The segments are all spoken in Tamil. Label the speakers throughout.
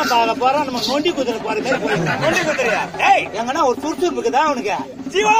Speaker 1: மாமன் பார்க்க போறான் நம்ம நொண்டி குதிரை போற மாதிரி போயிருக்கான்
Speaker 2: கொண்டு குதிரையா ஏய்
Speaker 1: எங்கன்னா ஒரு சுறுசுறுப்புக்கு தான் அவனுக்கு
Speaker 2: ஜீவா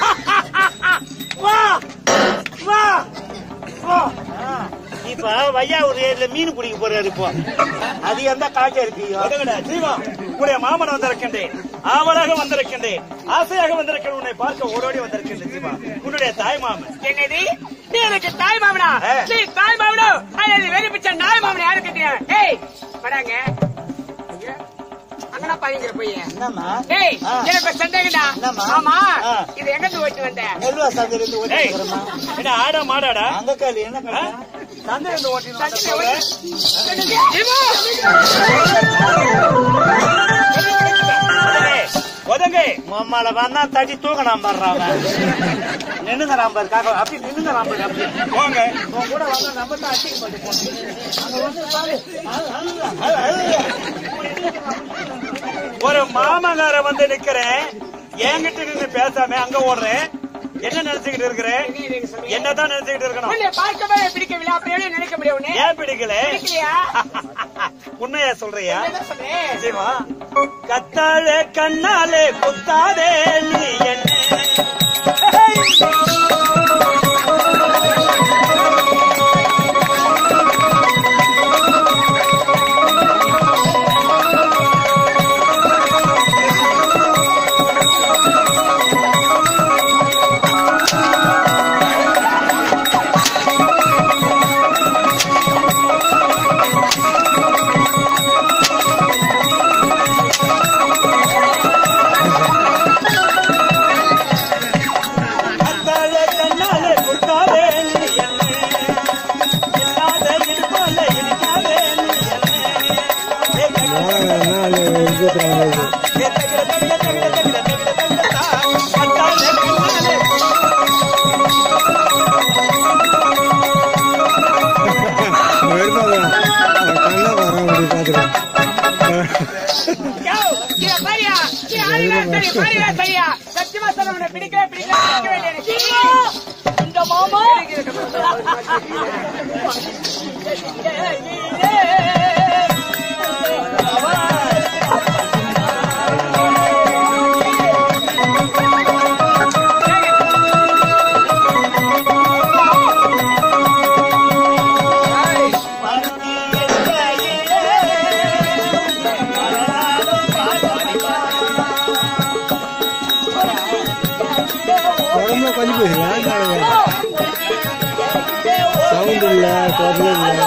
Speaker 2: வா வா வா
Speaker 1: ஆ, இப்ப வையாவூர் ஏரியில மீன் பிடிக்க போறாரு இப்போ அது எந்த காய்ச்ச இருப்பியோ
Speaker 2: உதவிட ஜீவா உடைய மாமன் வந்திருக்கின்றேன் ஆவலாக வந்திருக்கின்றேன் ஆசையாக வந்திருக்கிறேன் உன்னை பார்க்க ஓடோடி வந்திருக்கின்றேன் ஜீவா உன்னுடைய தாய் மாமன்
Speaker 3: என்னது நீ எனக்கு தாய் மாமனா
Speaker 2: ஆ.
Speaker 3: நீ தாய் மாமனோ அல்லது வெறி பிச்ச நாய் மாமனா யாருக்கு தெரியும் ஏய் வராங்க அங்கனா பாருங்கிற பையன்
Speaker 1: என்னம்மா
Speaker 3: ஏய்
Speaker 1: ஆ.
Speaker 3: எனக்கு சந்தேகம்டா
Speaker 1: என்னம்மா?
Speaker 3: ஆமா
Speaker 1: ஆ.
Speaker 3: இது எங்க இருந்து ஓட்டு வந்த
Speaker 1: நெல்வா சந்தையில இருந்து ஓட்டி
Speaker 2: ஏய்
Speaker 1: போறோமா
Speaker 2: என்ன ஆடா மாடாடா
Speaker 1: அங்க கேளு என்ன கேளு
Speaker 2: சந்தை இருந்து ஓட்டினு வந்த
Speaker 3: சந்தையில
Speaker 2: போல. உதவே, உதவே
Speaker 1: மம்மால வந்தா தட்டி தூக்கணும் பாடுறான் நின்னுங்கிறான் பாரு காக்க அப்படி நின்னுங்கிறான் பாரு அப்படி
Speaker 2: போங்க
Speaker 1: உன் கூட வந்தா நம்ம தான் அடிக்க மாட்டேன் அங்க வந்து பாரு அது, அதுதான், அது, அதுதான்.
Speaker 2: ஒரு மாமங்கார வந்து நிக்கிறேன் என்கிட்ட நின்னு பேசாம அங்க ஓடுறேன் என்ன நினைச்சுக்கிட்டு இருக்கிறேன் என்னதான் நினைச்சுக்கிட்டு இருக்கணும்
Speaker 3: உன்னை பார்க்கவே பிடிக்கவில்லை அப்படி எப்படி நினைக்க முடியும் உன்னை
Speaker 2: ஏன் பிடிக்கல
Speaker 3: பிடிக்கலையா
Speaker 2: உண்மையா சொல்றியா
Speaker 3: என்ன சொல்றேன்
Speaker 2: ஜீவா கத்தாழே கண்ணாலே குத்தாதே நீ என்ன கத்தாழே கண்ணாலே குத்தாதே நீ என்ன இல்லாத இடுப்பால இடிக்காதே நீ
Speaker 3: யோ, இத பாரியா நீ ஆளுதான் சரி பாரியா சரியா சத்தியமா சொல்ல உன்னை பிடிக்கவே பிடிக்கவே பிடிக்கவே இல்லை எனக்கு இந்த மாமா
Speaker 4: உடம்புல கொஞ்சம் பேசுறேன் சவுண்ட் இல்ல குரல் இல்ல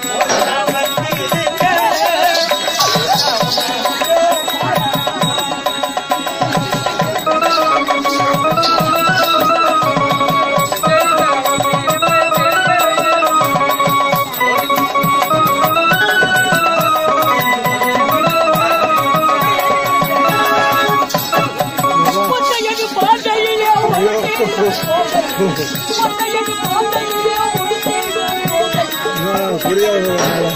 Speaker 4: புரியாது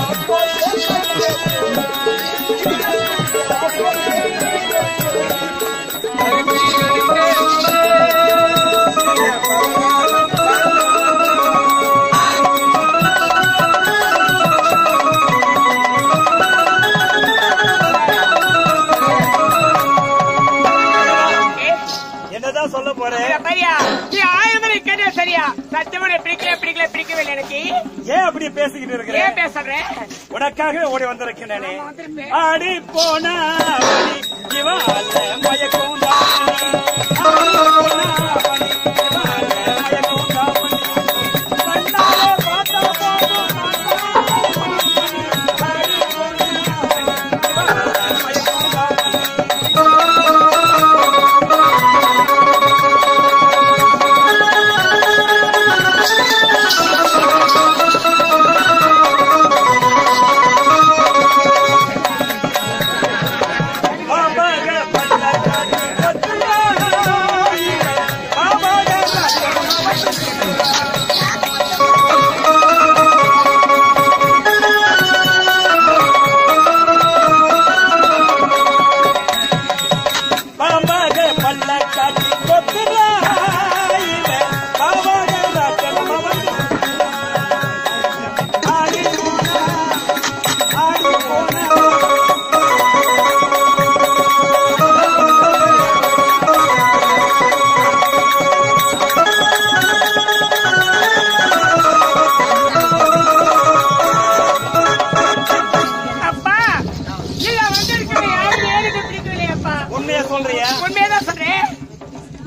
Speaker 2: என்னதான் சொல்ல போறேன்
Speaker 3: இத பாரியா நீ ஆயிரம் முறை கேட்டா சரியா சத்தியமா உன்னை பிடிக்கவே பிடிக்கல பிடிக்கவே இல்லை எனக்கு
Speaker 2: ஏன் அப்படி பேசிக்கிட்டு இருக்கிற
Speaker 3: ஏன் பேசுறேன்
Speaker 2: உனக்காக ஓடி வந்திருக்கிறேனே
Speaker 3: ஆமா, வந்திருப்பேன்.
Speaker 2: ஆடி போன வழி இவால மயக்கம் தான். ஆடி போன வழி இவால மயக்கம் தான். கண்ணாலே பார்த்தா போதும் ஆடி போன வழி இவால மயக்கம் தான். பாம்பக பல்லக்காட்டு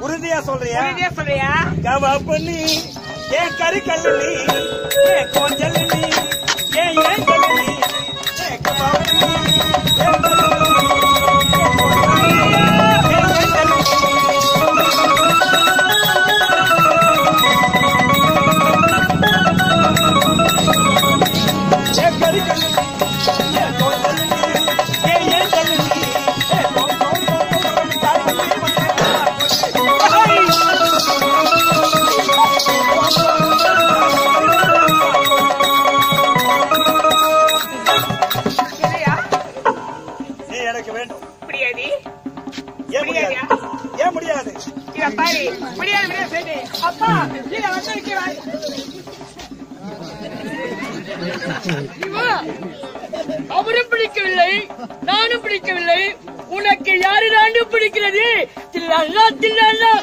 Speaker 2: உறுதியா சொல்றியா
Speaker 3: உறுதியா சொல்றியா
Speaker 2: கவ பண்ணி ஏன் கறி கல்லி ஏன் கொஞ்சல் நீ ஏன் ஏன் கல்லி ஏன் கவ பண்ணி ஏன் கறி கல்லி ஏன் கொஞ்சல் நீ ஏன் ஏன் கல்லி ஏன் கறி கல்லி ஏன் கொஞ்சல் நீ ஏன் ஏன் கல்லி ஏன் கொஞ்சல் நீ கறி கல்லி
Speaker 3: இல்லையா
Speaker 2: நீ எனக்கு வேண்டும்
Speaker 3: முடியாது
Speaker 2: ஏன் முடியாது ஏன் முடியாது
Speaker 3: இத பாரு முடியாது முடியாது சொல்லு அப்பா இத வந்து இருக்கிறாய்
Speaker 5: அவரும் பிடிக்கவில்லை நானும் பிடிக்கவில்லை உனக்கு யாரு தாண்டு பிடிக்கிறது தில்லா தில்லா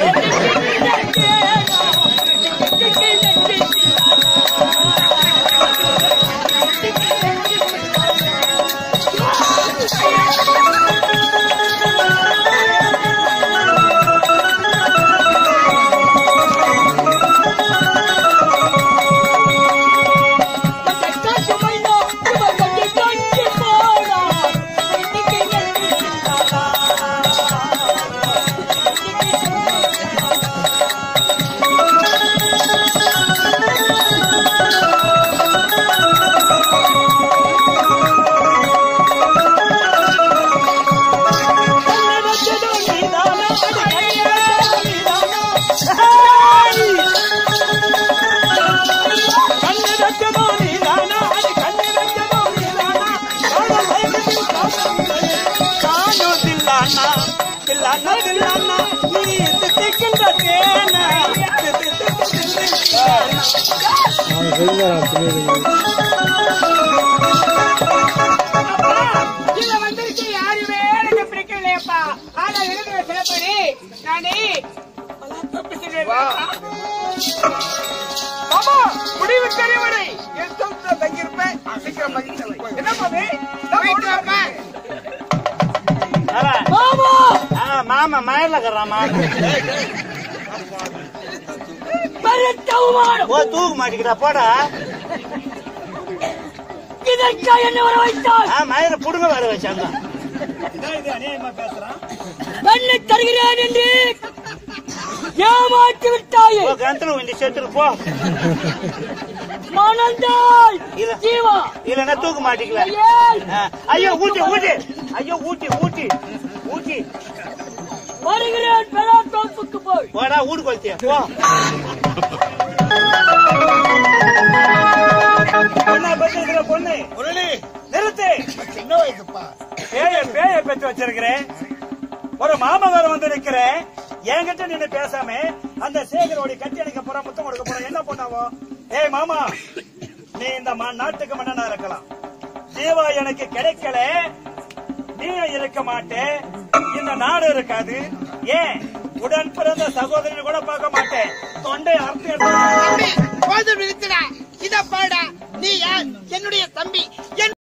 Speaker 4: அவன் சொல்லுறான் புரியுது
Speaker 3: அப்பா இத வந்திருக்கு யாருமே எனக்கு பிடிக்கவில்லையப்பா ஆனா எழுதுற சிறப்படி நானே தப்பு செய்தேன்.
Speaker 6: மாமா முடிவு தெரியவில்லை என் சொந்த தங்கியிருப்பேன் சீக்கிரம் மகிழ்ச்சி என்ன பாவி
Speaker 3: போயிட்டு வாப்பா.
Speaker 5: மாமா
Speaker 1: ஆ, மாமா மயில இருக்கிறான் மாமா
Speaker 5: பெருத்த அவமானம்
Speaker 1: ஓ தூக்கு மாட்டிக்கிறா போடா
Speaker 5: இதற்கா என்ன வர வைத்தால்
Speaker 1: ஆ மயில புடுங்க வர வச்சாங்க
Speaker 5: பெண்ணை தருகிறேன் என்று ஏமாற்றி விட்டாயே
Speaker 1: ஓ கந்தல இந்த செத்துரு போ
Speaker 5: மணந்தாய்
Speaker 1: இல்ல.
Speaker 5: ஜீவா
Speaker 1: இல்லன்னா தூக்கு மாட்டிக்கல
Speaker 5: ஏய்,
Speaker 1: ஆ, ஐயோ ஊட்டி ஊட்டி ஐயோ ஊட்டி ஊட்டி ஊட்டி
Speaker 5: வருகிறேன் பெறா தோப்புக்கு போய்
Speaker 1: போடா ஊடு கொளுத்தியா போ
Speaker 2: பொண்ணா பெற்றிருக்கிற பொண்ணு
Speaker 6: முரளி
Speaker 2: நிறுத்து
Speaker 6: சின்ன வயசுப்பா
Speaker 2: பேய பேய பெற்று வச்சிருக்கிறேன் ஒரு மாமகார வந்து நிக்கிறேன் என்கிட்ட நின்னு பேசாம அந்த சேகரோட கட்டி அணைக்க போற முத்தம் கொடுக்க போற என்ன பண்ணாவோ ஏய் மாமா நீ இந்த ம- நாட்டுக்கு மன்னனா இருக்கலாம் ஜீவா எனக்கு கிடைக்கல நீ இருக்க மாட்டே இந்த நாடு இருக்காது ஏன் உடன் பிறந்த சகோதரன் கூட பார்க்க மாட்டேன் தொண்டை அறுத்து எடுத்து
Speaker 6: போதும் நிறுத்துடா இத பாடா நீ யார் என்னுடைய தம்பி என்